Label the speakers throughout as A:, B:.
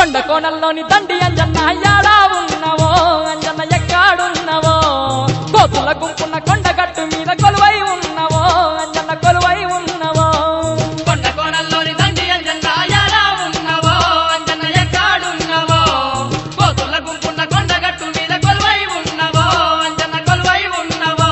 A: కొండ కోణంలోని దండి అంజన్న యాడా ఉన్నవో అంజన్న ఎక్కాడున్నవో కోతుల గుంపున్న కొండ గట్టు మీద కొలువై ఉన్నవో అంజన్న కొలువై ఉన్నవో
B: కొండ కోణంలోని దండి అంజన్న ఎలా ఉన్నవో అంజన్న ఎక్కాడున్నవో కోతుల గుంపున్న కొండగట్టు మీద కొలువై ఉన్నవో అంజన్న కొలువై ఉన్నవో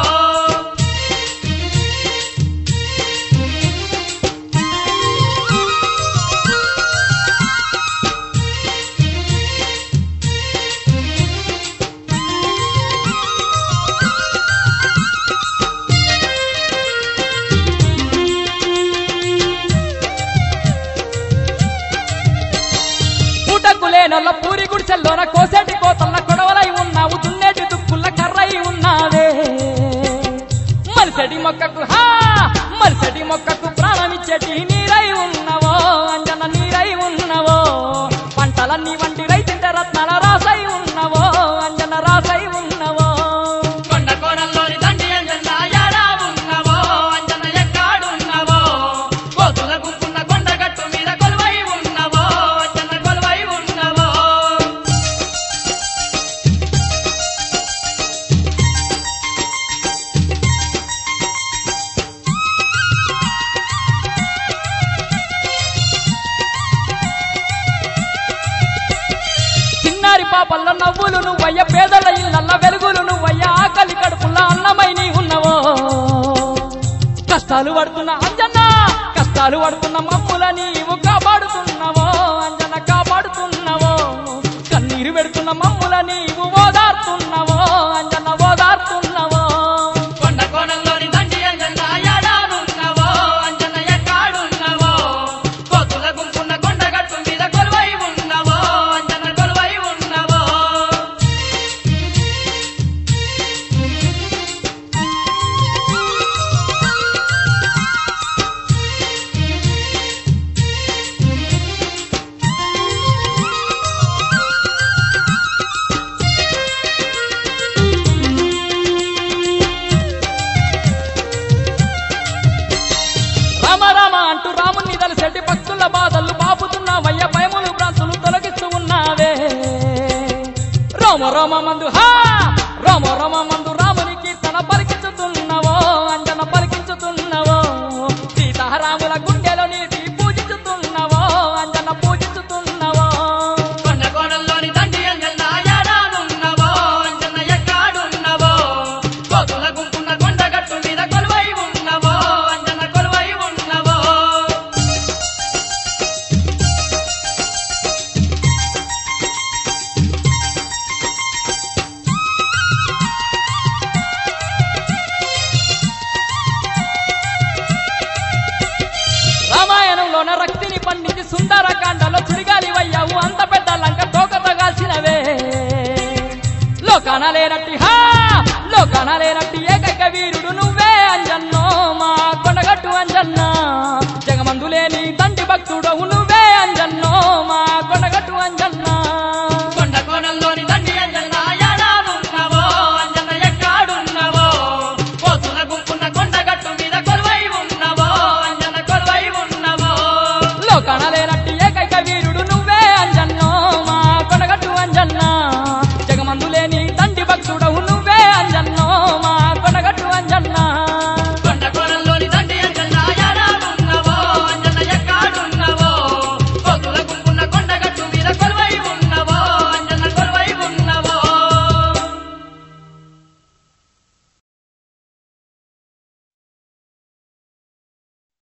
A: పూటకు లేనొల్ల పూరి గుడిసెల్లోన కోసేటి కోతల్ల కొడవలై ఉన్నావు దున్నేటి దుక్కుల్ల కర్రై ఉన్నావే మలిసెడి మొక్కకు హా మలిసెడి మొక్కకు ప్రాణమిచ్చేటి నీరై ఉన్నవో అంజన నీరై ఉన్నవో పంటలన్నీ వంటి రైతింట రత్నాల రాసై ఉన్నవో అంజన రాసై ఉన్నవో
B: కొండ కోణంలోని దండి అంజన్న ఎలా ఉన్నవో అంజన్న ఎక్కాడున్నవో కోతుల గుంపున్న కొండగట్టు మీద కొలువై ఉన్నవో అంజన్న కొలువై ఉన్నవో
A: చిన్నారి పాపల్ల నవ్వులు నువ్వయ్య పేదల ఇళ్ళల్ల వెలుగులు నువ్వయ్య ఆకలి కడుపుల్ల అన్నమై నీ ఉన్నవో కష్టాలు పడుతున్న అంజన్న కష్టాలు పడుతున్న మమ్ముల నీవు కాపాడుతున్నవో అంజన కాపాడుతున్నవో కన్నీరు పెడుతున్న మమ్ముల నీవు ఓదార్తున్నవో అంజన ఓదార్తున్నవో
B: కొండ కోణంలోని దండి అంజన్న ఎడానున్నవో అంజన్న ఎక్కాడున్నవో కోతుల గుంపున్న కొండగట్టు మీద కొలువై ఉన్నవో అంజన్న కొలువై ఉన్నవో
A: రామ రామ అంటూ రాముని తలసెట్టి భక్తుల బాధలు బాపుతున్నావయ్య భయములు భ్రాంతులు తొలగిస్తూ ఉన్నావే రామ రామ మందు హా రామ రామ మందు రాముని కీర్తన పలికించుతున్నవో అంజన పలికించుతున్నవో సీతారాముల గుండెలో నీటి పూజించుతున్నవో అంజన పూజించుతున్నవో
B: కొండ కోణంలోని దండి అంజన్న ఎడానున్నవో అంజన్న ఎక్కాడున్నవో కోతుల గుంపున్న కొండగట్టు మీద కొలువై ఉన్నవో అంజన్న కొలువై ఉన్నవో
A: రామాయణంలోన రక్తిని పండించి సుందరకాండలో చురిగాలి వయ్యావు అంత పెద్ద లంక తోక తగాల్సినవే లోకాన లేనట్టి హా లోకాన లేనట్టి ఏకైక వీరుడు నువ్వే అంజన్న